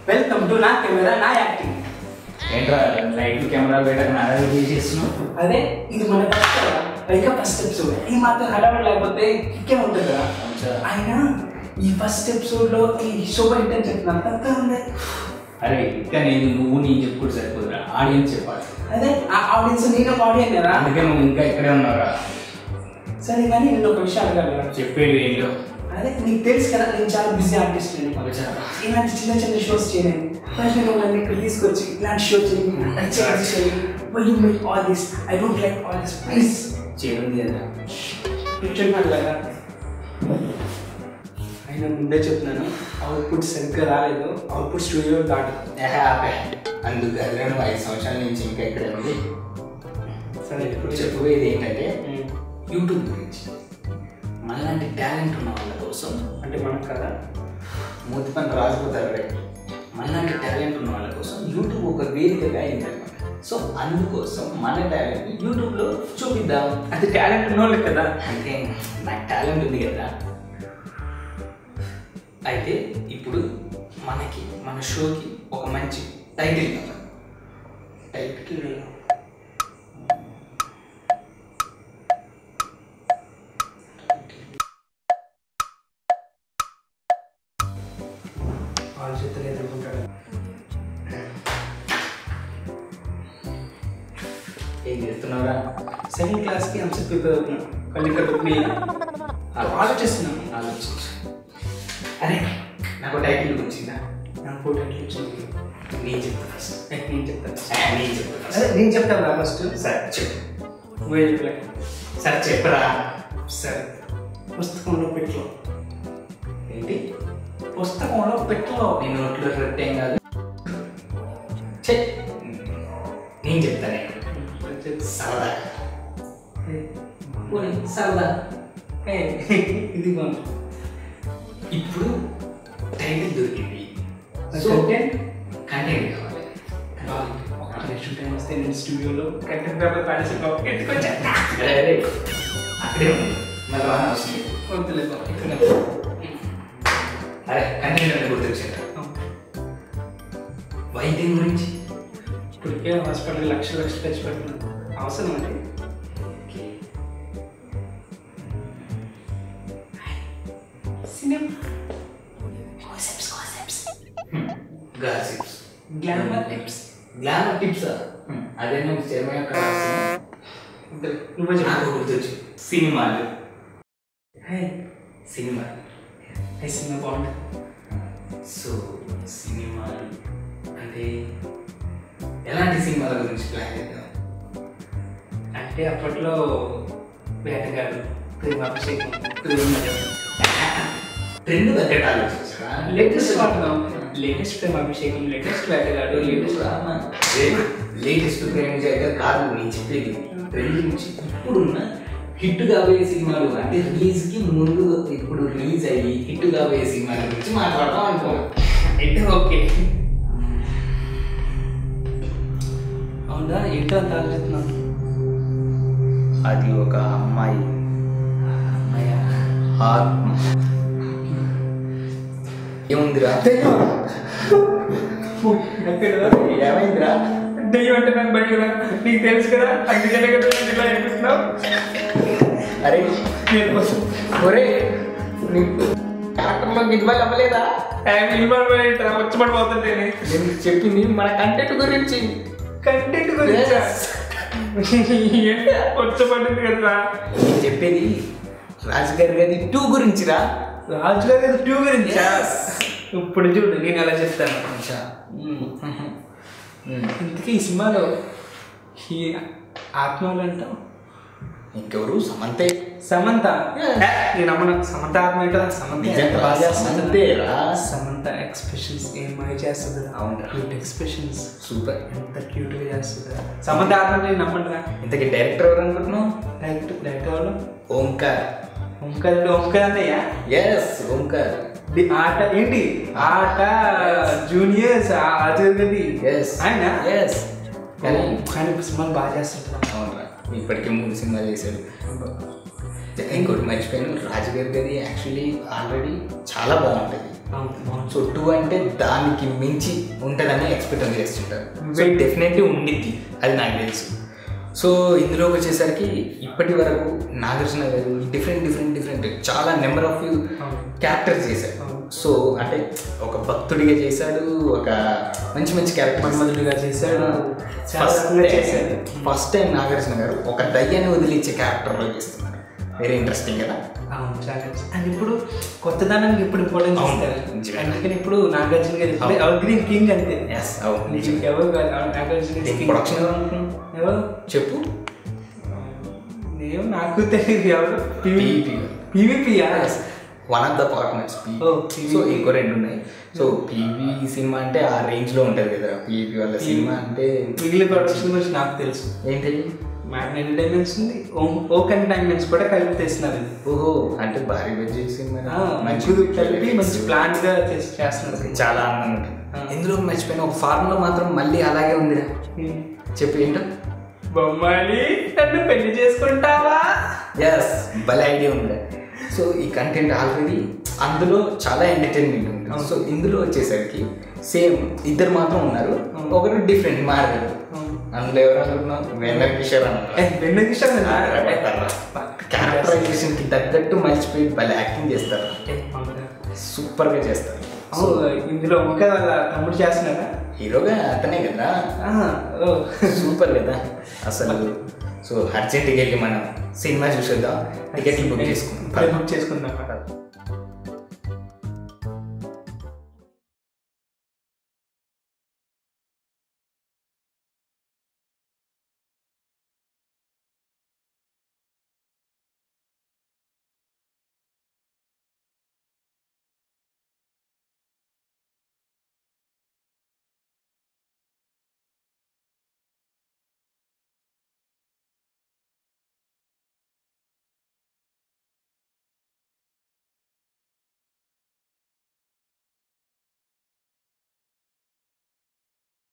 Welcome to నా camera నా acting ఏంట్రా లైట్ కెమెరా పెట్టక నా దగ్గర చేస్తున్నావు అదే ఇది మన ఫస్ట్ కదా పైగా ఫస్ట్ ఎపిసోడ్ ఈ మాత్రం హడావిడి లేకపోతే ఇంకే ఉంటుంది కదా అచ్చా. ఆయన ఈ ఫస్ట్ ఎపిసోడ్ లో ఈ సూపర్ హిట్ అని చెప్తున్నాను అంతా ఉంది అరే ఇంకా నేను నువ్వు నేను చెప్పుకుంటే సరిపోదురా ఆడియన్స్ చెప్పాలి అదే ఆ ఆడియన్స్ నేను ఒక ఆడియన్ కదా అందుకే నువ్వు ఇంకా ఇక్కడే ఉన్నావురా సరే కానీ నేను ఒక విషయం అడగాలి చెప్పేది ఏంటో అదే నీకు తెలుసు కదా నేను చాలా బిజీ ఆర్టిస్ట్ నేను అచ్చా. ఇలాంటి చిన్న చిన్న షోస్ చేయలేను ఫస్ట్ నేను వాళ్ళని ఇక్కడ తీసుకొచ్చి ఇలాంటి షో చేయండి all this I don't like all this please చేయండి కదా కూర్చున్నాడు కదా ఆయన ముందే చెప్తున్నాను అవుట్పుట్ సరిగ్గా రాలేదు అవుట్పుట్ స్టూడియో దాటదు ఏహే, ఆపే. అందుకు అదే నువ్వు ఐదు సంవత్సరాల నుంచి ఇంకా ఇక్కడే ఉంది సరే ఇప్పుడు చెప్పబోయేది ఏంటంటే యూట్యూబ్ గురించి మనలాంటి టాలెంట్ ఉన్న వాళ్ళ కోసం అంటే మనకు కదా మూతి పని రాసిపోతారు రే మనలాంటి టాలెంట్ ఉన్న వాళ్ళ కోసం యూట్యూబ్ ఒక వేదికగా అయిందన్నమాట సో అందుకోసం మన టాలెంట్ యూట్యూబ్లో చూపిద్దాం అది టాలెంట్ ఉన్నోళ్ళకి కదా అంటే నాకు టాలెంట్ ఉంది కదా అయితే ఇప్పుడు మనకి మన షోకి ఒక మంచి టైటిల్ కావాలి టైటిల్ వాళ్ళ చేతులు ఎదుర్కొంటాడు ఏం చేస్తున్నావురా సెకండ్ క్లాస్కి అంశ ప్రిపేర్ అవుతున్నాను కళ్ళు ఇక్కడ పెట్టుకుని ఆలోచిస్తున్నాను ఆలోచించు అరే నాకు టైటిల్ వచ్చిందా నాకు ఫోటో వచ్చింది నేను చెప్తా ఫస్ట్ నేను చెప్తాను నేను చెప్తా అదే ఫస్ట్ నేను చెప్తాను రా ఫస్ట్ సరే చెప్పు నువ్వే చెప్పలే సరే చెప్పరా సరే పుస్తకంలో పెట్లో ఏంటి పుస్తకంలో పెట్లో నీ నోట్లో రొట్టెం కాదు ఛే, నేను చెప్తానే సరదా పోనీ సరదా ఇది బాగుంది ఇప్పుడు టైటిల్ దొరికింది సో కంటెంట్ కావాలి నెక్స్ట్ టైం వస్తే నేను స్టూడియోలో కంటెంట్ పేపర్ పాడేసి ఎత్తుకొచ్చా అరే, అరే, అక్కడే ఉంది మళ్ళీ రాని అవసరం లేదు వద్దులే బాబు, ఇక్కడ. అరే కంటెంట్ అంటే గుర్తొచ్చింది వైద్యం గురించి ఇప్పటికే హాస్పిటల్ లక్షలు లక్షలు ఖర్చు పెడుతున్నాను అవసరం అండి cinema gossips glamour tips glamour tips అదే నువ్వు సినిమా యొక్క రహస్యం. నువ్వే నాకు చెప్పు గుర్తొచ్చు సినిమాలు హే సినిమా హే సినిమా బాగుంది సో సినిమాలు అంటే ఎలాంటి సినిమాల గురించి ప్లాన్ చేద్దాం అంటే అప్పట్లో వేటగాడు ప్రేమాభిషేకం ప్రేమ ట్రెండ్ తగ్గట్టు ఆలోచించరా లేటెస్ట్ వాడుతున్నాం latest Premabhishekam latest Vetagadu latest latest ప్రేమ చేయగా కాదు నేను చెప్పేది ట్రెండ్ నుంచి ఇప్పుడున్న హిట్ కాబోయే సినిమాలు అంటే రిలీజ్ కి ముందు ఇప్పుడు రిలీజ్ అయ్యి హిట్ కాబోయే సినిమాల గురించి మాట్లాడదాం అనుకోను అయితే ఓకే అవునా ఏంటో అంత ఆలోచిస్తున్నాను అది ఒక అమ్మాయి అమ్మయ్య ఆత్మ ఏముందిరా ఎక్కడ ఏమైందిరా దెయ్యం అంటే నాకు భయం రా. నీకు తెలుసు కదా అందుకనే కదా నేను ఇలా అనిపిస్తున్నావు అరే నేను కోసం ఒరే నీకు క్యారెక్టర్లో ఇన్వాల్వ్ అవ్వలేదా ఇన్వాల్వ్ అయ్యి వచ్చి పడిపోతుంటే నేను చెప్పింది మన కంటెంట్ గురించి కంటెంట్ గురించి Yes. వచ్చి పడింది కదా నేను చెప్పేది రాజుగారి గది టూ గురించిరా రాజుగారి టూ గురించి Yes. ఇప్పుడు చూడు నేను ఎలా చెప్తాను అచ్చా. ఇంతకీ ఈ సినిమాలో ఈ ఆత్మలు అంటావు ఇంకెవరు సమంతే సమంత Yeah. ఏ, నేను అమ్మను సమంత ఆత్మ ఏంటో సమంత ఎంత నిజంగా బాగా చేస్తుంది సమంతేరా సమంత ఎక్స్ప్రెషన్స్ ఏం బాగా చేస్తుంది అవునురా. క్యూట్ ఎక్స్ప్రెషన్స్ సూపర్ ఎంత క్యూట్ గా చేస్తుంది సమంత ఆత్మ అంటే నేను నమ్మండిరా ఇంతకీ డైరెక్టర్ ఎవరు అనుకుంటున్నావు డైరెక్ట్ డైరెక్ట్ వాళ్ళు ఓంకార్ ఓంకార్ ఓంకార్ అన్నయ్య ఎస్ ఓంకార్ ది ఆట ఏంటి ఆట జూనియర్స్ అజర్గది ఎస్ ఆయన ఎస్ కానీ కానీ ఇప్పుడు సినిమాలు బాగా చేస్తుంటారు అవునరా ఇప్పటికే మూడు సినిమాలు చేశాడు ఇంకోటి మర్చిపోయాను రాజుగారి గది యాక్చువల్లీ ఆల్రెడీ చాలా బాగుంటుంది సో టూ అంటే దానికి మించి ఉంటుందని ఎక్స్పెక్ట్ చేస్తుంటారు సో Wait. డెఫినెట్లీ ఉండిద్ది అది నాకు తెలుసు సో ఇందులోకి వచ్చేసరికి ఇప్పటి వరకు Nagarjuna garu different different different చాలా నెంబర్ ఆఫ్ క్యారెక్టర్స్ చేశారు అవును. సో అంటే ఒక భక్తుడిగా చేశాడు ఒక మంచి మంచి క్యారెక్టర్ మన్మధుడిగా చేశాడు చాలా రకంగా చేశాడు ఫస్ట్ టైం నాగార్జున గారు ఒక దయ్యాన్ని వదిలించే క్యారెక్టర్లో చేస్తున్నారు వెరీ ఇంట్రెస్టింగ్ కదా అవును చాలా అండ్ ఇప్పుడు కొత్తదనానికి ఇప్పుడు ఇంపార్టెన్స్ అవును. ఇస్తారు నిజమే. అందుకని ఇప్పుడు నాగార్జున గారు అవును. ఎవర్ గ్రీన్ కింగ్ అంతే ఎస్ అవును నీకు ఎవరు కాదు అవును, నాగార్జున గారు దీనికి king. ప్రొడక్షన్ ఎవరు అనుకున్నావు? ఎవరు చెప్పు నేను నాకు తెలియదు ఎవరు PVP. పీవీపీయా one of the partners Oh, PVP. So ఇంకో రెండు ఉన్నాయి సో పీవీ సినిమా అంటే ఆ రేంజ్ లో ఉంటది కదా పీవీ వాళ్ళ సినిమా అంటే మిగిలిన ప్రొడక్షన్ గురించి నాకు తెలుసు ఏంటి మ్యాగ్నెట్ ఎంటర్టైన్మెంట్స్ ఉంది ఓక్ ఎంటర్టైన్మెంట్స్ కూడా కలిపి తెస్తున్నారు ఇది ఓహో అంటే భారీ బడ్జెట్ సినిమా ఆ, మంచిది కలిపి మంచి ప్లాన్ గా చేసి చేస్తున్నారు చాలా ఆనందంగా ఉంటుంది ఆ. ఇందులో మర్చిపోయిన ఒక ఫార్ములా మాత్రం మళ్ళీ అలాగే ఉందిరా చెప్పు ఏంటో బొమ్మాలి నన్ను పెళ్లి చేసుకుంటావా ఎస్ భలే ఐడియా ఉంది సో ఈ కంటెంట్ ఆల్రెడీ అందులో చాలా ఎంటర్టైన్మెంట్ ఉంది అవును. సో ఇందులో వచ్చేసరికి సేమ్ ఇద్దరు మాత్రం ఉన్నారు అవును. ఒకరు డిఫరెంట్ మారారు అందులో ఎవరు అనుకున్నాం వెన్నర్ కిషోర్ ఏ, వెన్న కిషోర్ నా? క్యారెక్టరైజేషన్ కి తగ్గట్టు మర్చిపోయి భలే యాక్టింగ్ చేస్తారు ఏ, అవునా? సూపర్ గా చేస్తారు అవును ఇందులో ఒక వాళ్ళ తమ్ముడు చేస్తున్నారా హీరోగా అతనే కదా ఆహా, ఓ. సూపర్ కదా అసలు సో అర్జెంట్కి వెళ్ళి మనం సినిమా చూసేద్దాం టికెట్లు బుక్ చేసుకుందాం బుక్ చేసుకుందాం